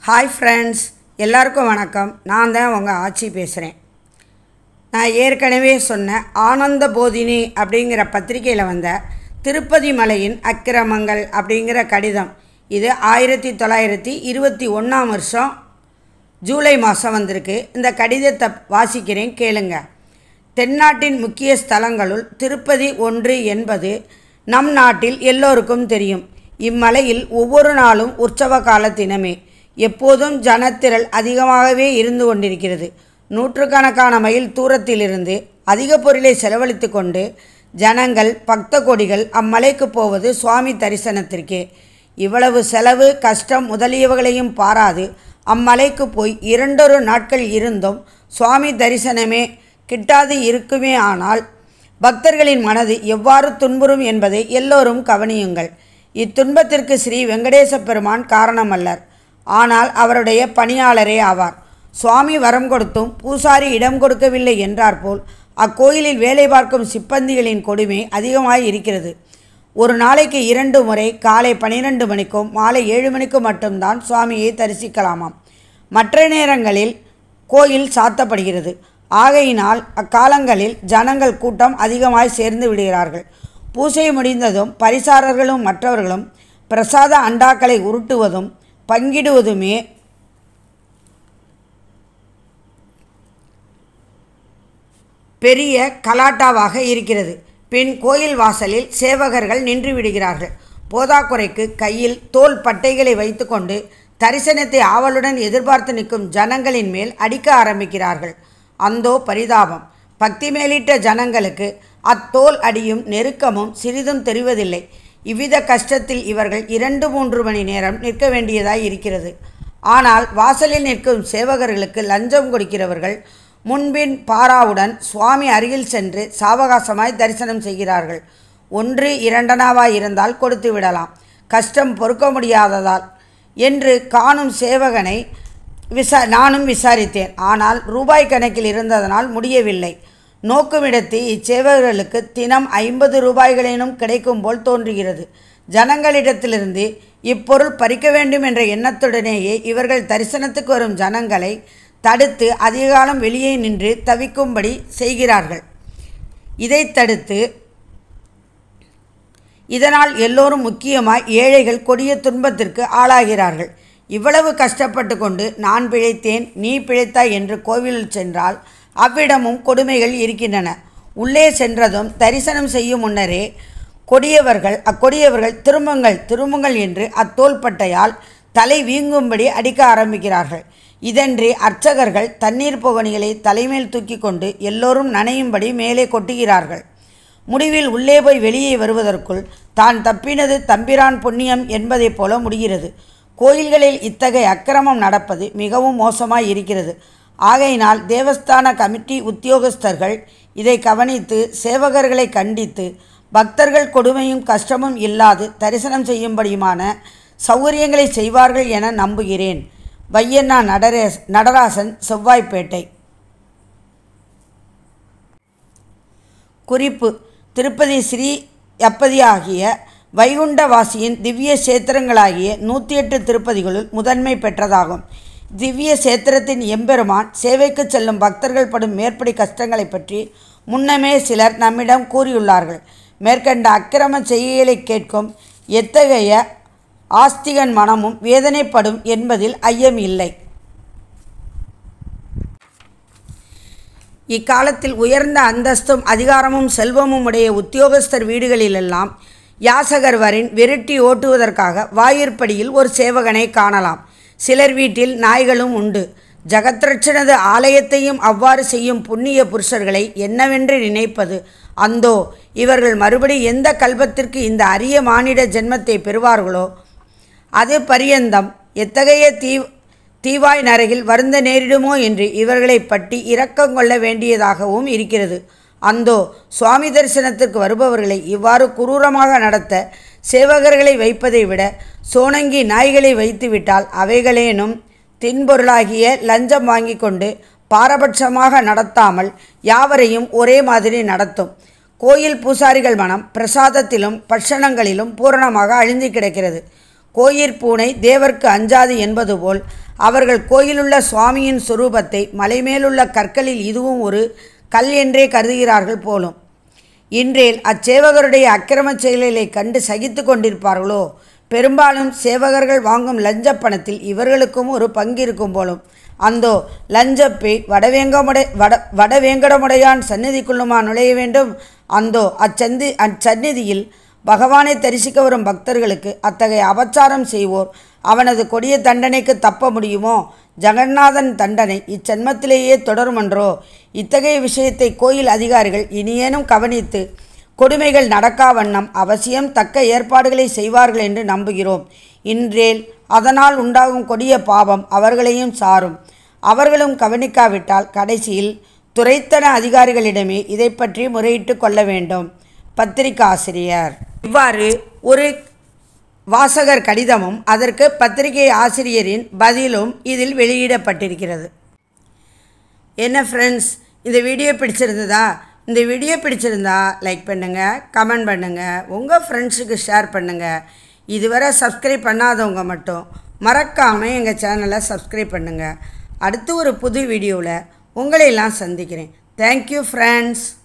hi friends எல்லாருக்கும் வணக்கம் நான் தான் உங்கள் ஆச்சி பேசுகிறேன் நான் ஏற்கனவே சொன்ன ஆனந்த போதினி அப்படிங்கிற பத்திரிக்கையில் வந்த திருப்பதி மலையின் அக்கிரமங்கள் அப்படிங்கிற கடிதம் இது ஆயிரத்தி தொள்ளாயிரத்தி இருபத்தி ஒன்றாம் வருஷம் ஜூலை மாதம் வந்திருக்கு இந்த கடிதத்தை வாசிக்கிறேன் கேளுங்க தென்னாட்டின் முக்கிய ஸ்தலங்களுள் திருப்பதி ஒன்று என்பது நம் நாட்டில் எல்லோருக்கும் தெரியும் இம்மலையில் ஒவ்வொரு நாளும் உற்சவ கால தினமே எப்போதும் ஜனத்திரள் அதிகமாகவே இருந்து கொண்டிருக்கிறது நூற்றுக்கணக்கான மைல் தூரத்திலிருந்து அதிக பொருளை செலவழித்து கொண்டு ஜனங்கள் பக்த கொடிகள் அம்மலைக்கு போவது சுவாமி தரிசனத்திற்கே இவ்வளவு செலவு கஷ்டம் முதலியவைகளையும் பாராது அம்மலைக்கு போய் இரண்டொரு நாட்கள் இருந்தும் சுவாமி தரிசனமே கிட்டாது இருக்குமே ஆனால் பக்தர்களின் மனது எவ்வாறு துன்புறும் என்பதை எல்லோரும் கவனியுங்கள் இத்துன்பத்திற்கு ஸ்ரீ வெங்கடேச பெருமான் காரணமல்லர் ஆனால் அவருடைய பணியாளரே ஆவார் சுவாமி வரம் கொடுத்தும் பூசாரி இடம் கொடுக்கவில்லை என்றாற்போல் அக்கோயிலில் வேலை பார்க்கும் சிப்பந்திகளின் கொடுமை அதிகமாய் இருக்கிறது ஒரு நாளைக்கு இரண்டு முறை காலை பன்னிரெண்டு மணிக்கும் மாலை ஏழு மணிக்கும் மட்டும்தான் சுவாமியை தரிசிக்கலாமாம் மற்ற நேரங்களில் கோயில் சாத்தப்படுகிறது ஆகையினால் அக்காலங்களில் ஜனங்கள் கூட்டம் அதிகமாய் சேர்ந்து விடுகிறார்கள் பூசை முடிந்ததும் பரிசாரர்களும் மற்றவர்களும் பிரசாத அண்டாக்களை உருட்டுவதும் பங்கிடுவதுமே பெரிய கலாட்டாவாக இருக்கிறது பின் கோயில் வாசலில் சேவகர்கள் நின்று விடுகிறார்கள் போதாக்குறைக்கு கையில் தோல் பட்டைகளை வைத்துக்கொண்டு தரிசனத்தை ஆவலுடன் எதிர்பார்த்து நிற்கும் ஜனங்களின் மேல் அடிக்க ஆரம்பிக்கிறார்கள் அந்தோ பரிதாபம் பக்தி மேலிட்ட ஜனங்களுக்கு அத்தோல் அடியும் நெருக்கமும் சிறிதும் தெரிவதில்லை இவ்வித கஷ்டத்தில் இவர்கள் இரண்டு மூன்று மணி நேரம் நிற்க வேண்டியதாய் இருக்கிறது ஆனால் வாசலில் நிற்கும் சேவகர்களுக்கு லஞ்சம் கொடுக்கிறவர்கள் முன்பின் பாராவுடன் சுவாமி அருகில் சென்று சாவகாசமாய் தரிசனம் செய்கிறார்கள் ஒன்று இரண்டனாவாய் இருந்தால் கொடுத்து விடலாம் கஷ்டம் பொறுக்க முடியாததால் என்று காணும் சேவகனை விசா நானும் விசாரித்தேன் ஆனால் ரூபாய் கணக்கில் இருந்ததனால் முடியவில்லை நோக்குமிடத்து இச்சேவகர்களுக்கு தினம் ஐம்பது ரூபாய்களேனும் கிடைக்கும் போல் தோன்றுகிறது ஜனங்களிடத்திலிருந்து இப்பொருள் பறிக்க வேண்டும் என்ற எண்ணத்துடனேயே இவர்கள் தரிசனத்துக்கு வரும் ஜனங்களை தடுத்து அதிகாலம் வெளியே நின்று தவிக்கும்படி செய்கிறார்கள் இதை தடுத்து இதனால் எல்லோரும் முக்கியமாய் ஏழைகள் கொடிய துன்பத்திற்கு ஆளாகிறார்கள் இவ்வளவு கஷ்டப்பட்டு கொண்டு நான் பிழைத்தேன் நீ பிழைத்தாய் என்று கோவிலில் சென்றால் அவ்விடமும் கொடுமைகள் இருக்கின்றன உள்ளே சென்றதும் தரிசனம் செய்யும் முன்னரே கொடியவர்கள் அக்கொடியவர்கள் திரும்புங்கள் திரும்புங்கள் என்று அத்தோள்பட்டையால் தலை வீங்கும்படி அடிக்க ஆரம்பிக்கிறார்கள் இதன்றி அர்ச்சகர்கள் தண்ணீர் புகனிகளை தலைமேல் தூக்கி கொண்டு எல்லோரும் நனையும்படி மேலே கொட்டுகிறார்கள் முடிவில் உள்ளே போய் வெளியே வருவதற்குள் தான் தப்பினது தம்பிரான் புண்ணியம் என்பதைப் போல முடிகிறது கோயில்களில் இத்தகைய அக்கிரமம் நடப்பது மிகவும் மோசமாய் இருக்கிறது ஆகையினால் தேவஸ்தான கமிட்டி உத்தியோகஸ்தர்கள் இதை கவனித்து சேவகர்களை கண்டித்து பக்தர்கள் கொடுமையும் கஷ்டமும் இல்லாது தரிசனம் செய்யும்படியுமான சௌகரியங்களை செய்வார்கள் என நம்புகிறேன் வையண்ணா நடரேஸ் நடராசன் செவ்வாய்ப்பேட்டை குறிப்பு திருப்பதி ஸ்ரீ எப்பதி ஆகிய வைகுண்டவாசியின் திவ்ய சேத்திரங்களாகிய நூற்றி எட்டு திருப்பதிகளுள் முதன்மை பெற்றதாகும் திவ்ய சேத்திரத்தின் எம்பெருமான் சேவைக்கு செல்லும் பக்தர்கள் படும் மேற்படி கஷ்டங்களை பற்றி முன்னமே சிலர் நம்மிடம் கூறியுள்ளார்கள் மேற்கண்ட அக்கிரம செய்கைகளை கேட்கும் எத்தகைய ஆஸ்திகன் மனமும் வேதனைப்படும் என்பதில் ஐயம் இல்லை இக்காலத்தில் உயர்ந்த அந்தஸ்தும் அதிகாரமும் செல்வமும் உடைய உத்தியோகஸ்தர் வீடுகளிலெல்லாம் யாசகர்வரின் விரட்டி ஓட்டுவதற்காக வாயிற்படியில் ஒரு சேவகனை காணலாம் சிலர் வீட்டில் நாய்களும் உண்டு ஜகத்ரட்சனது ஆலயத்தையும் அவ்வாறு செய்யும் புண்ணிய புருஷர்களை என்னவென்று நினைப்பது அந்தோ இவர்கள் மறுபடி எந்த கல்பத்திற்கு இந்த அரிய மானிட ஜென்மத்தை பெறுவார்களோ அது பரியந்தம் எத்தகைய தீ தீவாய் நரகில் வருந்த நேரிடுமோ என்று இவர்களை பற்றி இரக்கம் கொள்ள வேண்டியதாகவும் இருக்கிறது அந்தோ சுவாமி தரிசனத்திற்கு வருபவர்களை இவ்வாறு குரூரமாக நடத்த சேவகர்களை வைப்பதை விட சோனங்கி நாய்களை வைத்துவிட்டால் அவைகளேனும் தின்பொருளாகிய லஞ்சம் வாங்கி கொண்டு பாரபட்சமாக நடத்தாமல் யாவரையும் ஒரே மாதிரி நடத்தும் கோயில் பூசாரிகள் மனம் பிரசாதத்திலும் பட்சணங்களிலும் பூரணமாக அழிந்து கிடக்கிறது கோயிற் பூனை தேவர்க்கு அஞ்சாது என்பது போல் அவர்கள் கோயிலுள்ள சுவாமியின் சுரூபத்தை மலைமேலுள்ள கற்களில் இதுவும் ஒரு கல் என்றே கருதுகிறார்கள் போலும் இன்றேல் அச்சேவகருடைய அக்கிரமச் செயல்களை கண்டு சகித்து கொண்டிருப்பார்களோ பெரும்பாலும் சேவகர்கள் வாங்கும் லஞ்சப் பணத்தில் இவர்களுக்கும் ஒரு பங்கு இருக்கும் போலும் அந்தோ லஞ்சப்பை வடவேங்கமுடை வட வடவேங்கடமுடையான் சந்நிதிக்குள்ளுமா நுழைய வேண்டும் அந்தோ அச்சந்தி அச்சந்நிதியில் பகவானை தரிசிக்க வரும் பக்தர்களுக்கு அத்தகைய அபச்சாரம் செய்வோர் அவனது கொடிய தண்டனைக்கு தப்ப முடியுமோ ஜெகநாதன் தண்டனை இச்சென்மத்திலேயே தொடருமன்றோ இத்தகைய விஷயத்தை கோயில் அதிகாரிகள் இனியேனும் கவனித்து கொடுமைகள் நடக்கா வண்ணம் அவசியம் தக்க ஏற்பாடுகளை செய்வார்கள் என்று நம்புகிறோம் இன்றேல் அதனால் உண்டாகும் கொடிய பாவம் அவர்களையும் சாரும் அவர்களும் கவனிக்காவிட்டால் கடைசியில் துரைத்தன அதிகாரிகளிடமே இதை பற்றி முறையிட்டு கொள்ள வேண்டும் பத்திரிகாசிரியர் இவ்வாறு ஒரு வாசகர் கடிதமும் அதற்கு பத்திரிகை ஆசிரியரின் பதிலும் இதில் வெளியிடப்பட்டிருக்கிறது என்ன ஃப்ரெண்ட்ஸ் இந்த வீடியோ பிடிச்சிருந்ததா இந்த வீடியோ பிடிச்சிருந்தா லைக் பண்ணுங்கள் கமெண்ட் பண்ணுங்கள் உங்கள் ஃப்ரெண்ட்ஸுக்கு ஷேர் பண்ணுங்கள் இதுவரை சப்ஸ்கிரைப் பண்ணாதவங்க மட்டும் மறக்காமல் எங்கள் சேனலை சப்ஸ்கிரைப் பண்ணுங்கள் அடுத்து ஒரு புது வீடியோவில் உங்களையெல்லாம் சந்திக்கிறேன் தேங்க்யூ ஃப்ரெண்ட்ஸ்